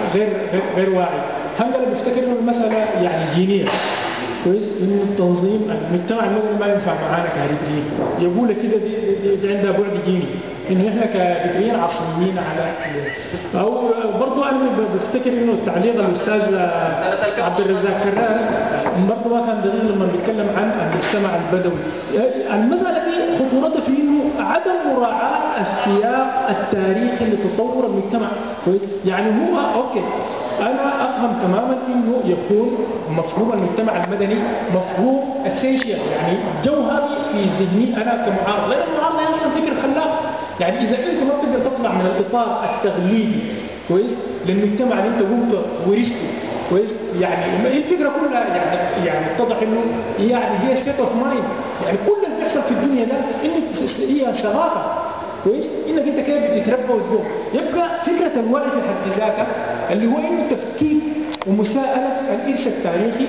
غير غير, غير واعي هنقل بيفتكر انه المساله يعني جينيه كويس انه التنظيم المجتمع المدني ما ينفع معانا كاريتريين يقول كده دي, دي, دي عندها بعد جيني انه احنا كاريتريين عصريين على او برضه انا بفتكر انه تعليق الاستاذ عبد الرزاق كرار برضه ما كان دقيق لما بيتكلم عن المجتمع البدوي المساله دي خطورتها في انه عدم مراعاه السياق التاريخي لتطور المجتمع كويس يعني هو اوكي انا افهم تماما انه يكون مفهوم المجتمع المدني مفهوم اسينشال يعني جوهري في ذهني انا كمعارض لان المعارضه هي اصلا فكر خلاق يعني اذا انت ما بتقدر تطلع من الاطار التغليبي كويس للمجتمع اللي انت قمت ورثته كويس يعني هي الفكره كلها يعني يعني اتضح انه يعني هي ستيت اوف مايند يعني كل اللي بيحصل في الدنيا ده انه هي شرافه كويس انك انت كيف بتتربى وتقوم يبقى فكره الوعي في حد ذاتها اللي هو انه تفكيك ومساءله الارث التاريخي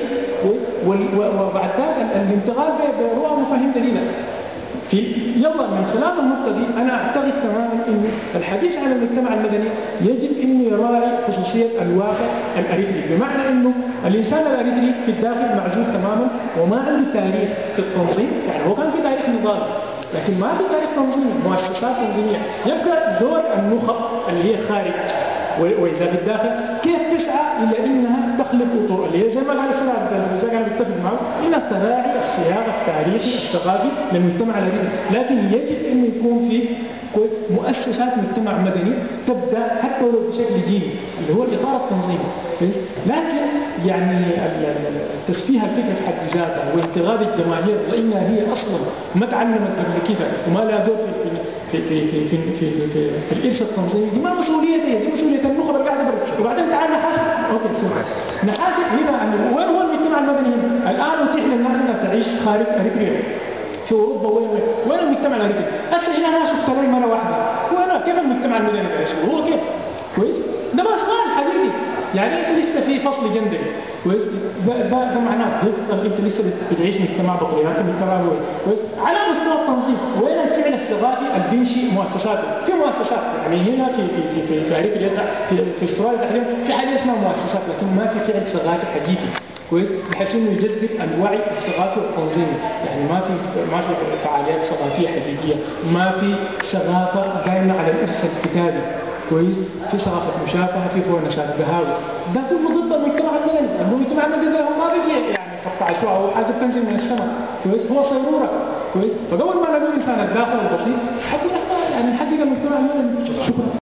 وبعد ذلك الانتقال برؤى ومفاهيم جديده في يلا من خلال النقطه دي انا اعتقد تماما انه الحديث عن المجتمع المدني يجب انه يراعي خصوصيه الواقع الاريتري بمعنى انه الانسان الاريتري في الداخل معزول تماما وما عنده تاريخ في التنظيم يعني هو كان في تاريخ نضال لكن ما في تاريخ تنظيمي مؤسسات تنظيميه يبقى دور النخب اللي هي خارج واذا في الداخل كيف تسعى الى انها تخلق اطر اللي هي زي ما قال السلام اذا كان بيتفق معه انها تراعي السياق التاريخي الثقافي للمجتمع الذي لكن يجب انه يكون في مؤسسات مجتمع مدني تبدا حتى ولو بشكل جيني اللي هو الاطار التنظيمي لكن يعني تسفيه الفكره في حد ذاتها وانتقاد الجماهير لانها هي اصلا ما تعلمت قبل كده وما لها دور في في في في في في, في, في, في الارث التنظيمي دي ما مسؤوليتها دي مسؤوليه النخب اللي قاعده برا وبعدين تعال نحاسب اوكي سوري نحاسب هنا وين هو المجتمع المدني هنا؟ الان اتيح للناس انها تعيش خارج اريتريا في اوروبا وين وين وين المجتمع الامريكي؟ هسه هنا انا شفت لي مره واحده وانا كيف المجتمع المدني بيعيش هو كيف؟ كويس؟ ده ما سؤال حقيقي يعني انت لسه في فصل جندري كويس؟ ده ده, ده معناه يفضل انت لسه بتعيش مجتمع بطريقه مجتمع وين؟ كويس؟ على مستوى التنظيم وين الفعل الثقافي اللي بيمشي مؤسساته؟ في مؤسسات يعني هنا في في في في في اريتريا في في استراليا تحديدا في حاجه اسمها مؤسسات لكن ما في فعل ثقافي حقيقي كويس بحيث انه يجذب الوعي الثقافي والتنظيمي يعني ما في ما في فعاليات ثقافيه حقيقيه ما في ثقافه قايمه على الارث الكتابي كويس في ثقافه مشابهه في فونسات قهاوي ده كله ضد المجتمع المدني المجتمع المدني ده هو ما بيجي يعني قطع شو او حاجه بتنزل من السماء كويس هو صيروره كويس فاول ما نقول الانسان الداخل البسيط حقيقه يعني نحقق المجتمع المدني شكرا